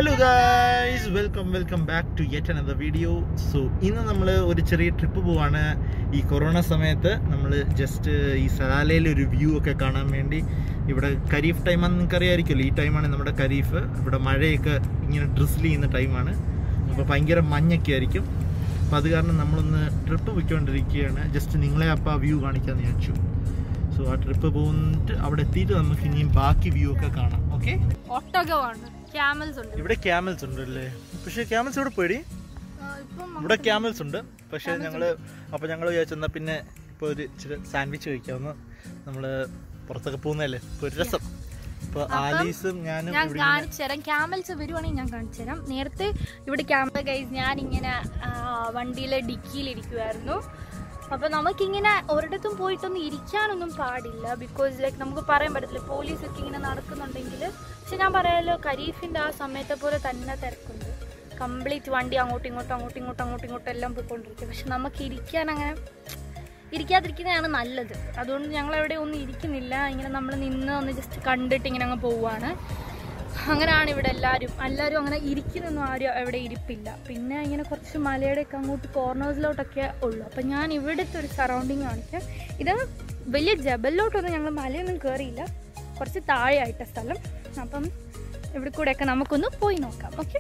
Hello guys welcome welcome back to yet another video so ഇന്ന് നമ്മൾ ഒരു ചെറിയ ട്രിപ്പ് പോവാണ് ഈ കൊറോണ സമയത്ത് നമ്മൾ ജസ്റ്റ് ഈ സലാലയിൽ ഒരു വ്യൂ ഒക്കെ കാണാൻ വേണ്ടി ഇവിടെ ഖരീഫ് ടൈമാണെന്ന് നിങ്ങൾക്ക് അറിയാമായിരിക്കുമല്ലോ ഈ ടൈമാണ് നമ്മുടെ ഖരീഫ് ഇവിടെ മഴയൊക്കെ ഇങ്ങനെ ഡ്രിസിൽ ചെയ്യുന്ന ടൈമാണ് അപ്പോൾ ഭയങ്കര മഞ്ഞൊക്കെ ആയിരിക്കും അപ്പോൾ അത് കാരണം നമ്മളൊന്ന് ട്രിപ്പ് പോയിക്കൊണ്ടിരിക്കുകയാണ് ജസ്റ്റ് നിങ്ങളെ അപ്പോൾ ആ വ്യൂ കാണിക്കാമെന്ന് വിചാരിച്ചു സോ ആ ട്രിപ്പ് പോന്നിട്ട് അവിടെ എത്തിയിട്ട് നമുക്ക് ഇനിയും ബാക്കി വ്യൂ ഒക്കെ കാണാം ഓക്കെ ഒട്ടകമാണ് ക്യാമൽസ് ഉണ്ട് ഇവിടെ ക്യാമൽസ് ഉണ്ട് അല്ലേ പക്ഷെ ക്യാമൽസ് ഇവിടെ പേടി ആ, ഇപ്പം ഇവിടെ ക്യാമൽസ് ഉണ്ട് പക്ഷെ ഞങ്ങള് അപ്പൊ ഞങ്ങൾ വിചാരിച്ചെന്നാ പിന്നെ ഇപ്പൊ ഒരു ഇച്ചിരി സാൻഡ്വിച്ച് കഴിക്കാവുന്ന നമ്മള് പുറത്തൊക്കെ പോകുന്നതല്ലേ ഇപ്പൊ ഒരു രസം ഇപ്പൊ ആലീസും ഞാനും ഞാൻ ഇവിടെ ഇങ്ങനെ- കാണിച്ചു തരാം ക്യാമൽസ് വരുവാണെങ്കിൽ ഞാൻ കാണിച്ചു തരാം നേരത്തെ ഇവിടെ ക്യാമൽ ഗൈസ് ഞാൻ ഇങ്ങനെ വണ്ടിയിലെ ഡിക്കിയിലിരിക്കുമായിരുന്നു അപ്പൊ നമുക്കിങ്ങനെ ഒരിടത്തും പോയിട്ടൊന്നും ഇരിക്കാനൊന്നും പാടില്ല ബിക്കോസ് ലൈക്ക് നമുക്ക് പറയാൻ പറ്റത്തില്ല പോലീസ് ഒക്കെ ഇങ്ങനെ നടക്കുന്നുണ്ടെങ്കിൽ പക്ഷെ ഞാൻ പറയാലോ ഖരീഫിന്റെ ആ സമയത്തെ പോലെ തന്നെ തിരക്കുണ്ട് കംപ്ലീറ്റ് വണ്ടി അങ്ങോട്ടും ഇങ്ങോട്ടും അങ്ങോട്ടും ഇങ്ങോട്ടും അങ്ങോട്ടും ഇങ്ങോട്ടും എല്ലാം പോയിക്കൊണ്ടിരിക്കും പക്ഷെ നമുക്ക് ഇരിക്കാൻ അങ്ങനെ ഇരിക്കാതിരിക്കുന്നതാണ് നല്ലത് അതുകൊണ്ട് ഞങ്ങൾ എവിടെ ഒന്നും ഇരിക്കുന്നില്ല ഇങ്ങനെ നമ്മൾ നിന്ന് ഒന്ന് ജസ്റ്റ് കണ്ടിട്ട് ഇങ്ങനെ അങ്ങ് പോവുകയാണ് അങ്ങനെയാണ് ഇവിടെ എല്ലാവരും എല്ലാവരും അങ്ങനെ ഇരിക്കുന്നൊന്നും ആരും എവിടെ ഇരിപ്പില്ല പിന്നെ ഇങ്ങനെ കുറച്ച് മലയുടെയൊക്കെ അങ്ങോട്ട് കോർണേഴ്സിലോട്ടൊക്കെ ഉള്ളു അപ്പം ഞാൻ ഇവിടുത്തെ ഒരു സറൗണ്ടിങ് കാണിക്കാം ഇത് വലിയ ജബലിലോട്ടൊന്നും ഞങ്ങൾ മലയൊന്നും കയറിയില്ല കുറച്ച് താഴെയായിട്ട സ്ഥലം അപ്പം ഇവിടെ കൂടെയൊക്കെ നമുക്കൊന്ന് പോയി നോക്കാം ഓക്കെ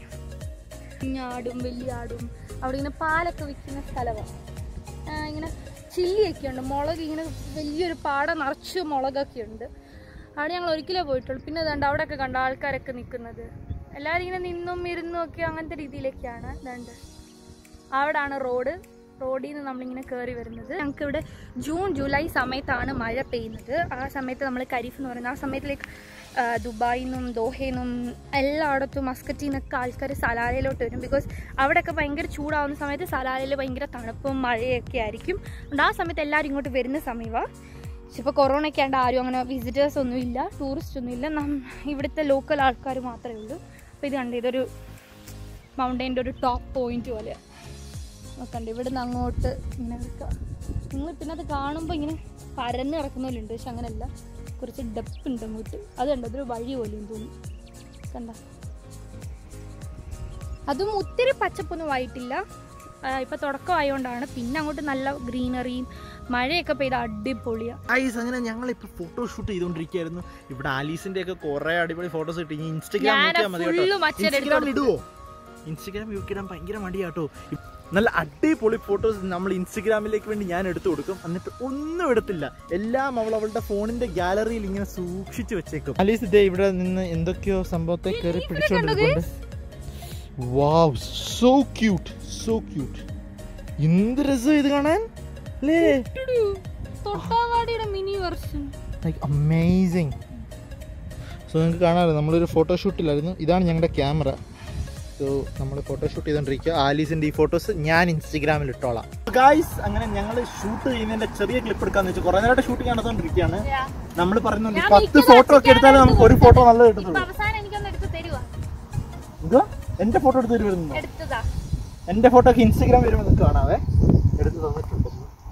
കുഞ്ഞാടും വലിയ ആടും അവിടെ ഇങ്ങനെ പാലൊക്കെ വിൽക്കുന്ന സ്ഥലമാണ് ആ, ഇങ്ങനെ ചില്ലിയൊക്കെ ഉണ്ട് മുളക് ഇങ്ങനെ വലിയൊരു പാട നിറച്ച് മുളകൊക്കെ ഉണ്ട് അവിടെ ഞങ്ങൾ ഒരിക്കലേ പോയിട്ടുള്ളൂ പിന്നെ ഇതുണ്ട് അവിടെയൊക്കെ കണ്ട ആൾക്കാരൊക്കെ നിൽക്കുന്നത് എല്ലാവരും ഇങ്ങനെ നിന്നും ഇരുന്നും ഒക്കെ അങ്ങനത്തെ രീതിയിലൊക്കെയാണ് ഇതുണ്ട് അവിടാണ് റോഡ് റോഡിൽ നിന്ന് നമ്മളിങ്ങനെ കയറി വരുന്നത് ഞങ്ങൾക്ക് ഇവിടെ ജൂൺ ജൂലൈ സമയത്താണ് മഴ പെയ്യുന്നത് ആ സമയത്ത് നമ്മൾ ഖരീഫ് എന്ന് പറയുന്നത് ആ സമയത്തിലേക്ക് ദുബായിൽ നിന്നും ദോഹയിൽ നിന്നും എല്ലായിടത്തും മസ്കറ്റിൽ നിന്നൊക്കെ ആൾക്കാർ സലാലയിലോട്ട് വരും ബിക്കോസ് അവിടെയൊക്കെ ഭയങ്കര ചൂടാവുന്ന സമയത്ത് സലാലയിൽ ഭയങ്കര തണുപ്പും മഴയൊക്കെ ആയിരിക്കും അതുകൊണ്ട് ആ സമയത്ത് എല്ലാവരും ഇങ്ങോട്ട് വരുന്ന സമയമാണ് പക്ഷെ ഇപ്പോൾ കൊറോണ ഒക്കെ ആണ്ട് ആരും അങ്ങനെ വിസിറ്റേഴ്സ് ഒന്നും ഇല്ല ടൂറിസ്റ്റ് ഒന്നും ഇല്ല നം ഇവിടുത്തെ ലോക്കൽ ആൾക്കാർ മാത്രമേ ഉള്ളൂ അപ്പോൾ ഇത് കണ്ട് ഇതൊരു മൗണ്ടൈൻ്റെ ഒരു ടോപ്പ് പോയിന്റ് പോലെ നോക്കണ്ട ഇവിടുന്ന് അങ്ങോട്ട് ഇങ്ങനെ എടുക്കുക നിങ്ങൾ പിന്നെ അത് കാണുമ്പോൾ ഇങ്ങനെ പരന്ന് കിടക്കുന്നവരുണ്ട് പക്ഷെ അങ്ങനെയല്ല കുറച്ച് ഡെപ്പ് ഉണ്ട് അങ്ങോട്ട് അത് കണ്ടോ അതൊരു വഴി പോലെയും തോന്നുന്നു കണ്ട അതും ഒത്തിരി പച്ചപ്പൊന്നും ആയിട്ടില്ല ആ, ഇപ്പൊ തുടക്കമായതുകൊണ്ടാണ് പിന്നെ അങ്ങോട്ട് നല്ല ഗ്രീനറിയും മഴയൊക്കെ പെയ്ത അടിപൊളിയാ ഐസ് അങ്ങനെ ഞങ്ങൾ ഇപ്പൊ ഫോട്ടോ ഷൂട്ട് ചെയ്തോണ്ടിരിക്കുകയായിരുന്നു ഇവിടെ ആലീസിന്റെ ഒക്കെ കുറെ അടിപൊളി ഫോട്ടോസ് കിട്ടി ഇനി ഇൻസ്റ്റാഗ്രാം ഞാൻ നോക്കിയാൽ മതി full കേട്ടോ മച്ചൻ എടുത്ത് ഇൻസ്റ്റാഗ്രാം ഇടുവോ ഇൻസ്റ്റാഗ്രാം യൂക്കിടാൻ ഭയങ്കര മടിയാട്ടോ നല്ല അടിപൊളി ഫോട്ടോസ് നമ്മൾ ഇൻസ്റ്റഗ്രാമിലേക്ക് വേണ്ടി ഞാൻ എടുത്തു കൊടുക്കും എന്നിട്ട് ഒന്നും എടുത്തില്ല എല്ലാം അവൾ അവളുടെ ഫോണിന്റെ ഗാലറിയിൽ ഇങ്ങനെ സൂക്ഷിച്ചു വെച്ചേക്കും അലീസ് ഇതേ ഇവിടെ നിന്ന് എന്തൊക്കെയോ സംഭവത്തെ കയറി പിടിച്ചോണ്ടിരിക്കുന്നുണ്ട് wow so cute so cute എന്ത് രസം ഇത് കാണാൻ അല്ലേ തൊട്ടാവാടിയുടെ mini version like amazing so നിങ്ങൾക്ക് കാണാമല്ലോ നമ്മളൊരു ഫോട്ടോഷൂട്ടിലായിരുന്നു ഇതാണ് ഞങ്ങളുടെ ക്യാമറ സോ നമ്മൾ ഫോട്ടോഷൂട്ട് ചെയ്തുകൊണ്ടിരിക്കുക ആലീസിന്റെ ഈ ഫോട്ടോസ് ഞാൻ ഇൻസ്റ്റഗ്രാമിൽ ഇട്ടോളാം ഗായ്സ് അങ്ങനെ ഞങ്ങൾ ഷൂട്ട് ചെയ്യുന്നതിന്റെ ചെറിയ ക്ലിപ്പ് എടുക്കാന്ന് വെച്ചാൽ കുറെ നേരമായിട്ട് ഷൂട്ടിംഗ് നടന്നുകൊണ്ടിരിക്കുകയാണ് നമ്മൾ പറയുന്നുണ്ട് ഞാൻ പത്ത് മിക്കത് ഫോട്ടോ ഒക്കെ എടുത്താലേ നമുക്ക് ഒരു ഫോട്ടോ നല്ലത് കിട്ടുന്നുള്ളൂ അവസാനം എനിക്കൊന്ന് എടുത്ത് തരുവാ എന്താ എന്റെ ഫോട്ടോ എടുത്ത് വരുന്നുണ്ടോ എടുത്തതാ എന്റെ ഫോട്ടോ ഒക്കെ ഇൻസ്റ്റഗ്രാം വരുമ്പോൾ നിങ്ങൾക്ക് കാണാവേ എടുത്ത് തന്നിട്ടുണ്ട്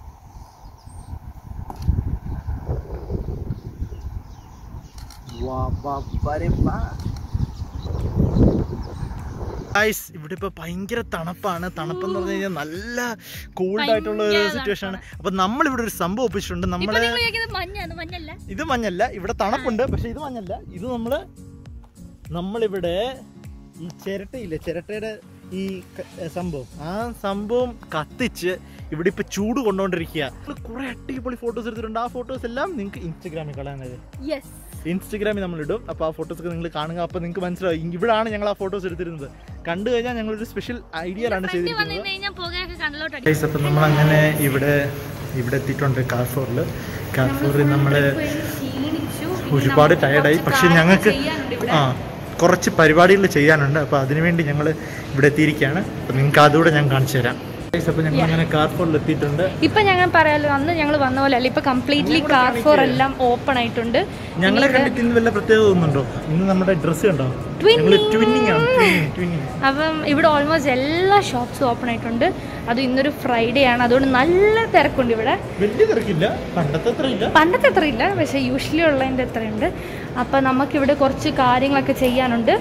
ഗൈസ് ഇവിടെ ഇപ്പൊ ഭയങ്കര തണുപ്പാണ് തണുപ്പെന്ന് പറഞ്ഞു കഴിഞ്ഞാൽ നല്ല കോൾഡ് ആയിട്ടുള്ള ഒരു ഭയങ്കര സിറ്റുവേഷൻ ആണ് അപ്പൊ നമ്മൾ ഇവിടെ ഒരു സംഭവം ഒപ്പിച്ചിട്ടുണ്ട് ഇപ്പൊ നമ്മള് നിങ്ങൾ ചോദിക്കുന്നത് മഞ്ഞാണ് മഞ്ഞല്ല ഇത് മഞ്ഞല്ല ഇവിടെ തണുപ്പുണ്ട് പക്ഷെ ഇത് മഞ്ഞല്ല ഇത് നമ്മള് നമ്മളിവിടെ ഈ ചിരട്ടയില്ലേ ചിരട്ടയുടെ ഈ ക- ഏ, സംഭവം ആ സംഭവം കത്തിച്ച് ഇവിടെ ഇപ്പൊ ചൂട് കൊണ്ടുകൊണ്ടിരിക്കുക കുറെ അടിപൊളി ഫോട്ടോസ് എടുത്തിട്ടുണ്ട് ആ ഫോട്ടോസ് എല്ലാം നിങ്ങൾക്ക് ഇൻസ്റ്റഗ്രാമിൽ കളയാനത് യെസ് ഇൻസ്റ്റഗ്രാമിൽ നമ്മൾ ഇടും അപ്പോൾ ആ ഫോട്ടോസ് ഒക്കെ നിങ്ങൾ കാണുക അപ്പോൾ നിങ്ങൾക്ക് മനസ്സിലാവും ഇവിടാണ് ഞങ്ങൾ ആ ഫോട്ടോസ് എടുത്തിരുന്നത് കണ്ടു കഴിഞ്ഞാൽ ഞങ്ങളൊരു സ്പെഷ്യൽ ഐഡിയയിലാണ് ചെയ്തിരിക്കുന്നത് വന്നു കഴിഞ്ഞാൽ പുകയൊക്കെ കണ്ണിലോട്ട് അടിക്കും. ഗൈസ് അപ്പം നമ്മൾ അങ്ങനെ ഇവിടെ ഇവിടെ എത്തിയിട്ടുണ്ട് കാർഫോറിൽ കാർഫോറിൽ നമ്മൾ ക്ഷീണിച്ചു. ഇനി ഒരുപാട് നമുക്ക് ടയർഡായി കുറച്ച് പക്ഷെ കാര്യങ്ങൾ ഞങ്ങൾക്ക് ചെയ്യാനുണ്ട് ഇവിടെ. ആ കുറച്ച് പരിപാടികൾ ചെയ്യാനുണ്ട് അപ്പോൾ അതിനുവേണ്ടി ഞങ്ങൾ ഇവിടെ എത്തിയിരിക്കുകയാണ് അപ്പോൾ നിങ്ങൾക്ക് അതുകൂടെ ഞാൻ കാണിച്ചു തരാം ഗൈസ് അപ്പോൾ ഞങ്ങൾ അങ്ങനെ കാർഫോറിൽ എത്തിയിട്ടുണ്ട് ഇപ്പൊ ഞങ്ങൾ പറയാലോ അന്ന് ഞങ്ങൾ വന്ന പോലെ അല്ല ഇപ്പൊ കംപ്ലീറ്റ്ലി കാർ ഫോർ എല്ലാം ഓപ്പൺ ആയിട്ടുണ്ട് ഞങ്ങളെ കണ്ടിട്ട് ഇന്ന് വല്ല പ്രത്യേകത തോന്നുന്നുണ്ടോ ഇന്ന് നമ്മുടെ ഡ്രസ്സ് കണ്ടോ ഞങ്ങൾ ട്വിന്നിങ് ആണ് ട്വിന്നിങ് ട്വിന്നിങ് അപ്പം ഇവിടെ ഓൾമോസ്റ്റ് എല്ലാ ഷോപ്സും ഓപ്പൺ ആയിട്ടുണ്ട് അത് ഇന്നൊരു ഫ്രൈഡേ ആണ് അതുകൊണ്ട് നല്ല തിരക്കുണ്ട് ഇവിടെ വലിയ തിരക്കില്ല പണ്ടത്തെ അത്ര ഇല്ല പണ്ടത്തെ അത്ര ഇല്ല പക്ഷേ യൂഷ്വലി ഉള്ളതിൻ്റെ അത്രയുണ്ട് അപ്പം നമുക്കിവിടെ കുറച്ച് കാര്യങ്ങളൊക്കെ ചെയ്യാനുണ്ട്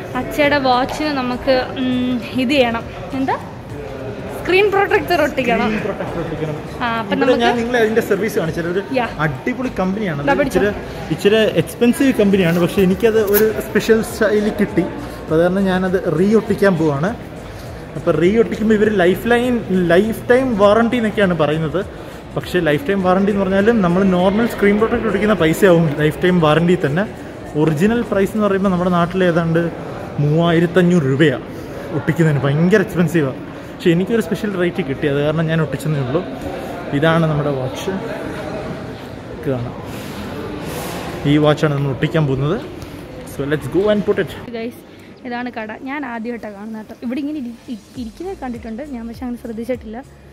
അച്ഛയുടെ വാച്ചിന് നമുക്ക് ഉം, ഇത് ചെയ്യണം എന്താ സ്ക്രീൻ പ്രൊട്ടക്ടർ ഒട്ടിക്കണം പ്രൊട്ടക്ടർ ഒട്ടിക്കണം ആ അപ്പം ഇവിടെ നമുക്ക് ഞാൻ നിങ്ങളെ അതിന്റെ സർവീസ് കാണിച്ചത് ഒരു Yeah. അടിപൊളി കമ്പനിയാണ് ദാ അത് പിടിച്ചോ. ഇച്ചിരി ഇച്ചിരി എക്സ്പെൻസീവ് കമ്പനിയാണ് പക്ഷെ എനിക്കത് ഒരു സ്പെഷ്യൽ സ്റ്റൈലിൽ കിട്ടി അപ്പോൾ അത് കാരണം ഞാനത് റീ ഒട്ടിക്കാൻ പോവാണ് അപ്പോൾ റീ ഒട്ടിക്കുമ്പോൾ ഇവർ life line lifetime warranty എന്നൊക്കെയാണ് പറയുന്നത് പക്ഷേ ലൈഫ് ടൈം വാറണ്ടി എന്ന് പറഞ്ഞാലും നമ്മൾ നോർമൽ സ്ക്രീൻ പ്രൊട്ടക്ട് ഒട്ടിക്കുന്ന പൈസയാവും ലൈഫ് ടൈം വാറണ്ടി തന്നെ ഒറിജിനൽ പ്രൈസ് എന്ന് പറയുമ്പോൾ നമ്മുടെ നാട്ടിൽ ഏതാണ്ട് മൂവായിരത്തഞ്ഞൂറ് രൂപയാണ് ഒട്ടിക്കുന്നതിന് ഭയങ്കര എക്സ്പെൻസീവാണ് പക്ഷേ എനിക്കൊരു സ്പെഷ്യൽ റേറ്റ് കിട്ടി അത് കാരണം ഞാൻ ഒട്ടിച്ചെന്നേ ഉള്ളൂ ഇതാണ് നമ്മുടെ വാച്ച് കാണാം ഈ വാച്ചാണ് നമ്മൾ ഒട്ടിക്കാൻ പോകുന്നത് so let's go and put it guys ഇതാണ് കട ഞാൻ ആദ്യമായിട്ടാണ് കാണുന്നത് കേട്ടോ ഇവിടെ ഇങ്ങനെ ഇരി- ഇ- ഇരിക്കുന്നത് കണ്ടിട്ടുണ്ട് ഞാൻ പക്ഷെ അങ്ങനെ ശ്രദ്ധിച്ചിട്ടില്ല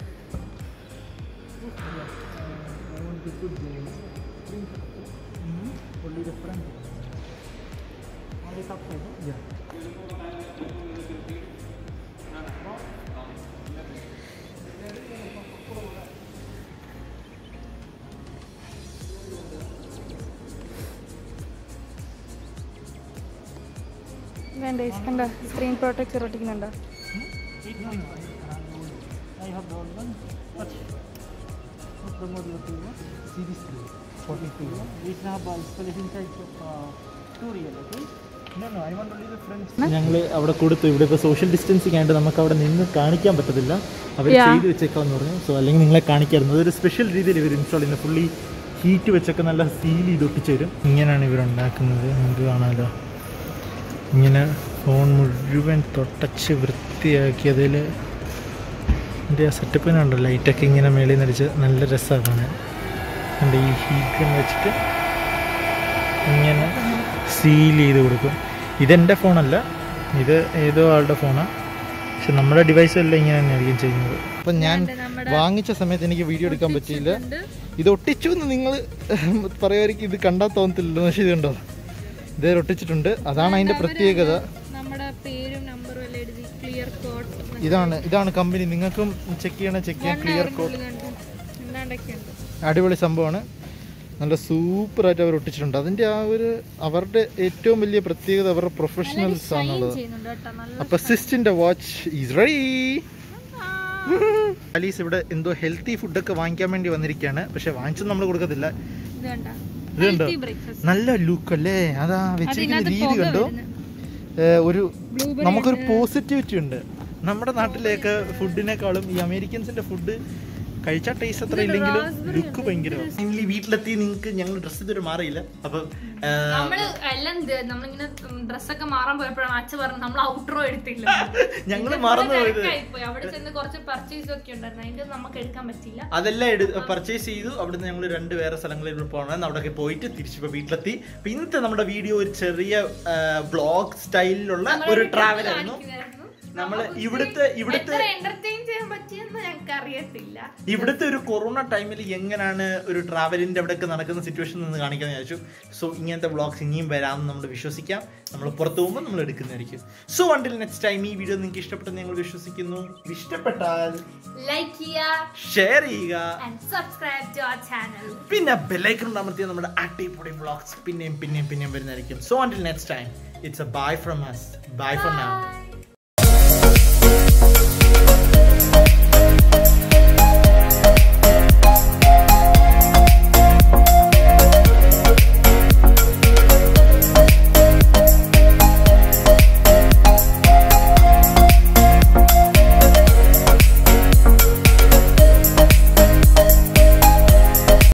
വേണ്ട guys, കണ്ടോ സ്ക്രീൻ പ്രൊട്ടക്ടർ ഒട്ടിക്കുന്നുണ്ടോ I have the old one, but what's the model of the one? Series 3, 42. This have a installation size of uh, 2 real, okay? No, no, I want only the front. ഞങ്ങൾ അവിടെ കൊടുത്തു ഇവിടെ ഇപ്പോൾ social distancing ആയിട്ട് നമുക്ക് അവിടെ നിന്ന് കാണിക്കാൻ പറ്റത്തില്ല അവർ Yeah. ചെയ്ത് വെച്ചേക്കാന്ന് പറഞ്ഞു സോ അല്ലെങ്കിൽ നിങ്ങളെ കാണിക്കായിരുന്നു അതൊരു സ്പെഷ്യൽ രീതിയിൽ ഇവർ ഇൻസ്റ്റാൾ ചെയ്യുന്നത് ഫുള്ളി ഹീറ്റ് വെച്ചൊക്കെ നല്ല സീൽ ചെയ്ത് ഒട്ടിച്ചു തരും ഇങ്ങനെയാണ് ഇവർ ഉണ്ടാക്കുന്നത് നമുക്ക് കാണാമല്ലോ ഇങ്ങനെ ഫോൺ മുഴുവൻ തൊട്ടച്ച് വൃത്തിയാക്കിയതിൽ എൻ്റെ ആ സെറ്റപ്പിനുണ്ട് ലൈറ്റൊക്കെ ഇങ്ങനെ മേളിൽ നിന്ന് അടിച്ച് നല്ല രസമാണ് കാണാൻ എൻ്റെ ഈ ഹീറ്റ് വെച്ചിട്ട് ഇങ്ങനെ സീൽ ചെയ്ത് കൊടുക്കും ഇതെൻ്റെ ഫോണല്ല ഇത് ഏതോ ആളുടെ ഫോണാണ് പക്ഷെ നമ്മുടെ ഡിവൈസ് എല്ലാം ഇങ്ങനെ തന്നെയായിരിക്കും ചെയ്യുന്നത് അപ്പം ഞാൻ വാങ്ങിച്ച സമയത്ത് എനിക്ക് വീഡിയോ എടുക്കാൻ പറ്റിയില്ല ഇത് ഒട്ടിച്ചു എന്ന് നിങ്ങൾ പറയുമായിരിക്കും ഇത് കണ്ടാൽ തോന്നത്തില്ലല്ലോ പക്ഷേ ഇത് കണ്ടോ ഇത് ഒട്ടിച്ചിട്ടുണ്ട് അതാണ് അതിൻ്റെ പ്രത്യേകത നമ്മുടെ പേരും നമ്പറും എല്ലാം എഴുതി ക്ലിയർ കോഡ് ഇതാണ് ഇതാണ് കമ്പനി നിങ്ങൾക്കും ചെക്ക് ചെയ്യണം ചെക്ക് ചെയ്യാൻ ക്ലിയർ കോഡ് എന്താണ്ടൊക്കെ ഉണ്ട് അടിപൊളി സംഭവമാണ് നല്ല സൂപ്പറായിട്ട് അവർ ഒട്ടിച്ചിട്ടുണ്ട് അതിൻ്റെ ആ ഒരു അവരുടെ ഏറ്റവും വലിയ പ്രത്യേകത അവരുടെ പ്രൊഫഷണൽസ് ആണുള്ളത് ചെയ്യുന്നുണ്ട് കേട്ടോ നല്ല അപ്പൊ സിസ്റ്റിന്റെ വാച്ച് ഈസ് റെഡി അലീസ് ഇവിടെ എന്തോ ഹെൽത്തി ഫുഡൊക്കെ വാങ്ങിക്കാൻ വേണ്ടി വന്നിരിക്കുകയാണ് പക്ഷെ വാങ്ങിച്ചൊന്നും നമ്മൾ കൊടുക്കത്തില്ല ഇത് കണ്ട ഇത് കണ്ടോ ബ്രേക്ക്ഫാസ്റ്റ് നല്ല ലുക്ക് അല്ലേ അതാ വെച്ചിരിക്കുന്ന അതിനകത്ത് രീതി പുക കണ്ടോ വരുന്നു. ഏ, ഒരു Blueberry നമുക്കൊരു പോസിറ്റിവിറ്റി ഉണ്ട് നമ്മുടെ നാട്ടിലേക്ക് ഫുഡിനേക്കാളും ഈ അമേരിക്കൻസിന്റെ ഫുഡ് കഴിച്ച ടേസ്റ്റ് അത്ര ഇല്ലെങ്കിലും ലുക്ക് ഭയങ്കര വീട്ടിലെത്തി നിങ്ങൾക്ക് ഞങ്ങൾ ഡ്രസ്സ് ഇതുവരെ മാറിയില്ല അപ്പം ഏ, നമ്മള് എല്ലാം ഇത് നമ്മളിങ്ങനെ ഡ്രസ്സൊക്കെ മാറാൻ പോയപ്പോഴാണ് അച്ഛ പറഞ്ഞു നമ്മൾ ഔട്ട്രോ എടുത്തില്ല ഞങ്ങള് മറന്നു പോയത് തിരക്കായിപ്പോയി. അവിടെ ചെന്ന് കുറച്ച് പർച്ചേസ് ഒക്കെ ഉണ്ടായിരുന്നു അതിന്റെ നമുക്ക് എടുക്കാൻ പറ്റില്ല അതെല്ലാം എടു പർച്ചേസ് ചെയ്തു അവിടുന്ന് ഞങ്ങൾ രണ്ട് വേറെ സ്ഥലങ്ങളിൽ പോകണം അവിടെയൊക്കെ പോയിട്ട് തിരിച്ചിപ്പോ വീട്ടിലെത്തി അപ്പൊ ഇന്നത്തെ നമ്മുടെ വീഡിയോ ഒരു ചെറിയ ബ്ലോഗ് സ്റ്റൈലിലുള്ള ഒരു ട്രാവൽ ആയിരുന്നു നമ്മള് ഇവിടുത്തെ ഇവിടുത്തെ എത്ര എന്റർടൈൻ ചെയ്യാൻ പറ്റിയെന്ന് ഞങ്ങൾക്ക് അറിയത്തില്ല ഇവിടുത്തെ ഒരു കൊറോണ ടൈമിൽ എങ്ങനെയാണ് ഒരു ട്രാവലിന്റെ അവിടെയൊക്കെ നടക്കുന്ന സിറ്റുവേഷൻ നിന്ന് കാണിക്കാൻ വിചാരിച്ചു സോ ഇങ്ങനത്തെ വ്ളോഗ്സ് ഇനിയും വരാമെന്ന് നമ്മൾ വിശ്വസിക്കാം നമ്മൾ പുറത്തു പോകുമ്പോൾ നമ്മൾ എടുക്കുന്നതായിരിക്കും സോ അണ്ടിൽ നെക്സ്റ്റ് ടൈം ഈ വീഡിയോ നിങ്ങൾക്ക് ഇഷ്ടപ്പെട്ടെന്ന് ഞങ്ങൾ വിശ്വസിക്കുന്നു ഇഷ്ടപ്പെട്ടാൽ ലൈക്ക് ചെയ്യുക ഷെയർ ചെയ്യുക and subscribe to our channel പിന്നെ ബെല്ലൈക്കൺ അമർത്തിയ നമ്മുടെ അടിപൊളി വ്ളോഗ്സ് പിന്നെയും പിന്നെയും പിന്നെയും വരുന്നതായിരിക്കും so until next time it's a bye from us bye for now by